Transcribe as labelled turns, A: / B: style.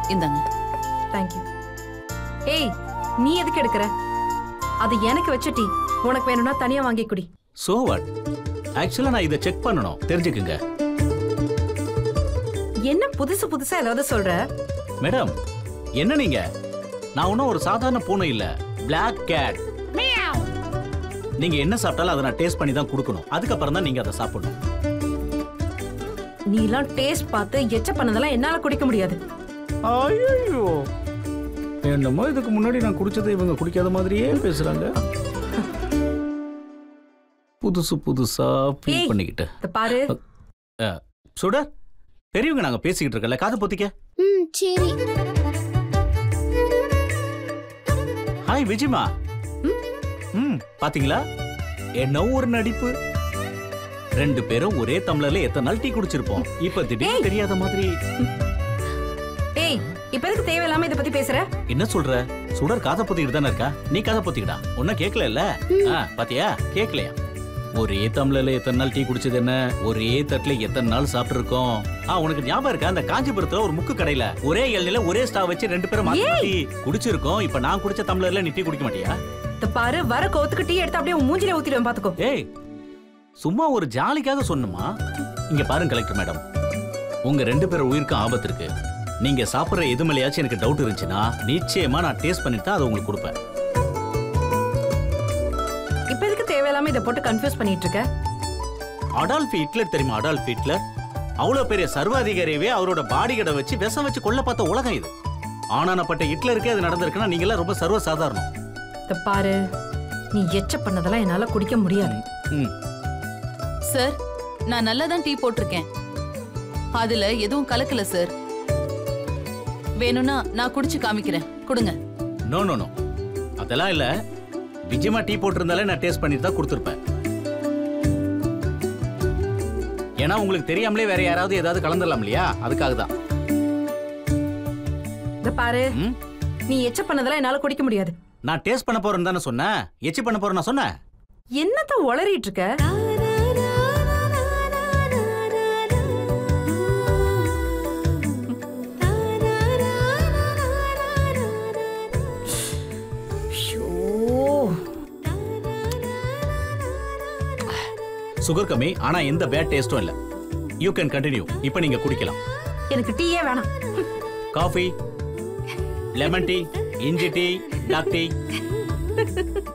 A: இந்தாங்க
B: தேங்க்யூ ஏய் நீ எதுக்கு எடுக்கிற அது எனக்கு வச்ச டீ உனக்கு வேணும்னா தனியா வாங்கி குடி
C: சோ வாட் ஆக்சுவலா நான் இதை செக் பண்ணணும் தெரிஞ்சுக்குங்க
B: என்ன புதுசு புதுசா ஏதாவது சொல்ற
C: மேடம் என்ன நீங்க நான் ஒன்றும் ஒரு சாதாரண பூனை இல்ல Black cat நீங்க என்ன சாப்பிட்டாலும் அதை நான் டேஸ்ட் பண்ணி தான் கொடுக்கணும் அதுக்கப்புறம் தான் நீங்க அதை சாப்பிடணும்
B: நீ எல்லாம் டேஸ்ட் பார்த்து எச்ச பண்ணதெல்லாம் என்னால குடிக்க முடியாது
C: ஐயோ என்னமோ இதுக்கு முன்னாடி நான் குடிச்சதை இவங்க குடிக்காத மாதிரியே பேசுறாங்க புதுசு புதுசா ஃபீல்
B: ஏய்.
C: பண்ணிக்கிட்டு
B: இத பாரு
C: அஹ், சுடர் பெரியவங்க நாங்க பேசிக்கிட்டு இருக்கல காது பொத்திக்க
D: ம் சரி
C: ஹாய் விஜிமா ம் பாத்தீங்களா என்ன ஒரு நடிப்பு ரெண்டு பேரும் ஒரே டம்ளர்ல எத்தனை நாள் டீ குடிச்சிருப்போம் இப்ப திடீர்னு தெரியாத மாதிரி
B: ஏய் இப்ப எதுக்கு தேவையில்லாம இத பத்தி பேசுற
C: என்ன சொல்ற சுடர் காதை பொத்திக்கிட்டு தானே இருக்கா நீ காதை பொத்திக்கிடா ஒன்னும் கேட்கல இல்ல பாத்தியா கேட்கலையா ஒரே டம்ளர்ல எத்தனை நாள் டீ குடிச்சது என்ன ஒரே தட்டுல எத்தனை நாள் சாப்பிட்டு இருக்கோம் ஆ உனக்கு ஞாபகம் இருக்கா அந்த காஞ்சிபுரத்துல ஒரு முக்கு கடையில ஒரே எண்ணெயில ஒரே ஸ்டாவ் வச்சு ரெண்டு பேரும் மாத்தி மாத்தி குடிச்சிருக்கோம் இப்ப நான் குடிச்ச டம்ளர்ல நீ டீ குடிக்க மாட்டியா
B: இத பாரு வர கோத்துக்கு டீ எடுத்து அப்படியே உன் மூஞ்சில ஊத்திடுவேன் பாத்துக்கோ
C: ஏய் சும்மா ஒரு ஜாலிக்காக சொன்னமா இங்க பாருங்க கலெக்டர் மேடம் உங்க ரெண்டு பேரும் உயிருக்கும் ஆபத்து இருக்கு நீங்க சாப்பிடுற எது மேலயாச்சும் எனக்கு டவுட் இருந்துச்சுன்னா நிச்சயமா நான் டேஸ்ட் பண்ணிட்டு தான் அதை உங்களுக்கு கொடுப்பேன்
B: இப்ப எதுக்கு தேவையில்லாம இத போட்டு கன்ஃபியூஸ் பண்ணிட்டு இருக்க
C: அடால்ஃப் ஹிட்லர் தெரியுமா அடால்ஃப் ஹிட்லர் அவ்வளவு பெரிய சர்வாதிகாரியவே அவரோட பாடி கடை வச்சு விஷம் வச்சு கொல்ல பார்த்த உலகம் இது ஆனானப்பட்ட ஹிட்லருக்கே அது நடந்திருக்குன்னா நீங்க எல்லாம் ரொம்ப சர்வ சாதாரணம்
B: இத பாரு நீ எச்ச பண்ணதெல்லாம் என்னால குடிக்க முடியாது
C: ம்
A: சார் நான் நல்லா தான் டீ போட்டிருக்கேன் அதுல எதுவும் கலக்கல சார் வேணும்னா நான் குடிச்சு காமிக்கிறேன் கொடுங்க
C: நோ நோ நோ அதெல்லாம் இல்ல விஜயமா டீ போட்டிருந்தாலே நான் டேஸ்ட் பண்ணிட்டு தான் கொடுத்துருப்பேன் ஏன்னா உங்களுக்கு தெரியாமலே வேற யாராவது ஏதாவது கலந்துடலாம் இல்லையா அதுக்காக தான்
B: இத பாரு
C: ம்?
B: நீ எச்ச பண்ணதெல்லாம் என்னால குடிக்க முடியாது
C: நான் டேஸ்ட் பண்ண போறேன்னு தானே சொன்னேன் எச்சி பண்ண போறேன் நான் சொன்னேன்
B: என்னத்த உளறிட்டு இருக்க ஐயோ.
C: சுகர் கம்மி ஆனா எந்த பேட் டேஸ்டும் இல்ல யூ கேன் கண்டினியூ இப்போ நீங்க குடிக்கலாம்
B: எனக்கு டீயே வேணாம்
C: காஃபி லெமன் டீ இஞ்சி டீ பிளாக் டீ